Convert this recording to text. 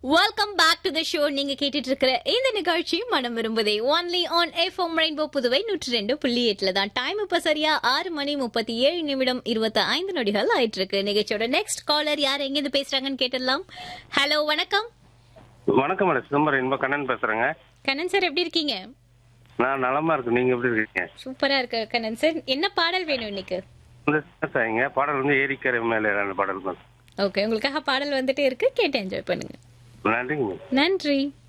welcome back to the show நீங்க கேட்டுட்டு இருக்கிற இந்த நிகழ்ச்சி Manam Virumbuthe only on FM Rainbow Puduvai நூற்றி ரெண்டு புள்ளி எட்டுல தான் டைம் இப்ப சரியா ஆறு மணி முப்பத்தி ஏழு நிமிடம் இருபத்தி ஐந்து நொடிகள் ஆயிட்டு இருக்கு நிகழ்ச்சியோட நெக்ஸ்ட் காலர் யார் எங்க இருந்து பேசுறாங்கன்னு கேட்டுடலாம் ஹலோ வணக்கம் வணக்கம் மேடம் சிதம்பரம் இன்ப கண்ணன் பேசுறேங்க கண்ணன் சார் எப்படி இருக்கீங்க நான் நலமா இருக்கு நீங்க எப்படி இருக்கீங்க சூப்பரா இருக்கு கண்ணன் சார் என்ன பாடல் வேணும் இன்னைக்கு இந்த சாய்ங்க பாடல் வந்து ஏரிக்கரை மேலே அந்த பாடல் தான் ஓகே உங்களுக்காக பாடல் வந்துட்டே இருக்கு கேட்டு என்ஜாய் பண்ணுங்க நன்றிங்க நன்றி